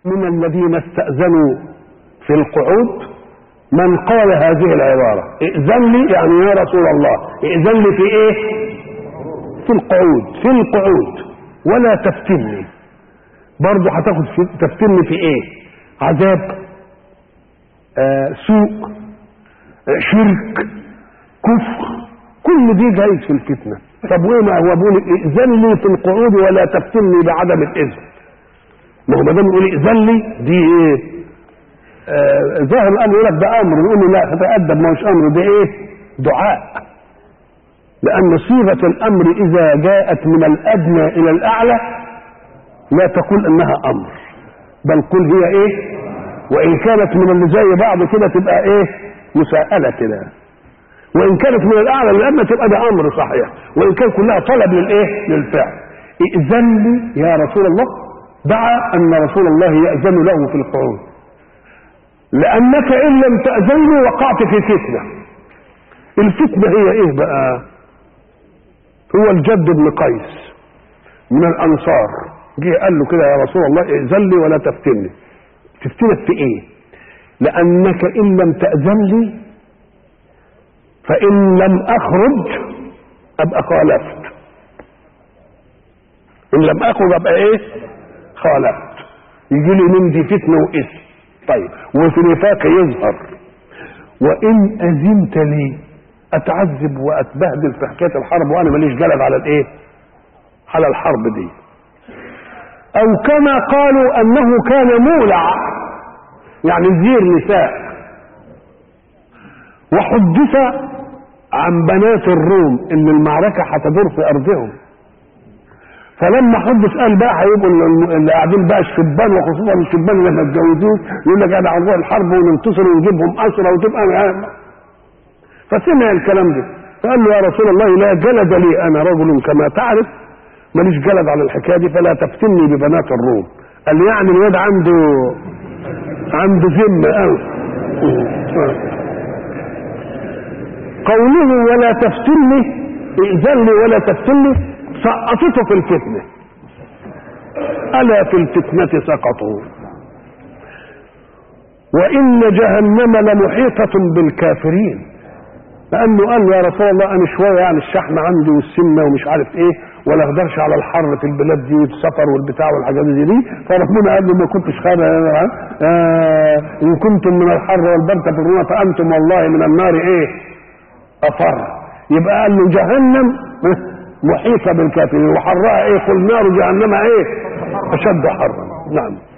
من الذين استأذنوا في القعود من قال هذه العبارة ائذن لي يعني يا رسول الله ائذن لي في ايه في القعود في القعود ولا تفتني برضه هتاخد في- تفتني في ايه عذاب آه سوء آه شرك كفر كل دي جايز في الفتنه طب وايه ما هو بيقول ائذن لي في القعود ولا تفتني بعدم الاذن ما هو ما دام يقول ائذن لي دي ايه آه ظاهر الامر يقول لك ده امر يقول له لا تتادب ما هوش امر ده ايه دعاء لان صيغه الامر اذا جاءت من الادنى الى الاعلى لا تقول انها امر بل قل هي ايه وان كانت من اللي زي بعض كده تبقى ايه مساءله كده وان كانت من الاعلى للادنى تبقى ده امر صحيح وان كان كلها طلب للايه للفعل ائذن لي يا رسول الله دعا ان رسول الله ياذن له في القعود لانك ان لم تاذن لي وقعت في فتنه الفتنه هي ايه بقى هو الجد بن قيس من الانصار جه قال له كده يا رسول الله ائذن لي ولا تفتني تفتنك في ايه لانك ان لم تاذن لي فان لم اخرج ابقى خالفت ان لم اخرج ابقى ايه خالفت يجي لي من دي فتنه واثم طيب وفي نفاق يظهر وان اذنت لي اتعذب واتبهدل في حكايه الحرب وانا ماليش جلد على الايه على الحرب دي او كما قالوا انه كان مولع يعني زير نساء وحدث عن بنات الروم ان المعركه هتدور في ارضهم فلما حدث قال بقى هيبقوا ال- اللي قاعدين بقى الشبان وخصوصا الشبان اللي ما اتجوزوش يقول لك انا هنروح الحرب وننتصر ونجيبهم اسرى وتبقى معانا. فسمع الكلام ده فقال له يا رسول الله لا جلد لي انا رجل كما تعرف ماليش جلد على الحكايه دي فلا تفتني ببنات الروم قال لي يعني الواد عنده عنده ذمه قوي قوله ولا تفتني ائذن لي ولا تفتني سقطته في الفتنه الا في الفتنه سقطوا وان جهنم لمحيطه بالكافرين لانه قال يا رسول الله انا شويه يعني الشحم عندي والسمنه ومش عارف ايه ولا اقدرش على الحر في البلاد دي والسفر والبتاع والحاجات دي دي فربنا قال له ما كنتش خير آه ان كنتم من الحر والبرد تفرون فانتم والله من النار ايه افر يبقى قال له جهنم محيطه بالكافرين وحرها ايه قل نار جهنم ايه اشد حرا نعم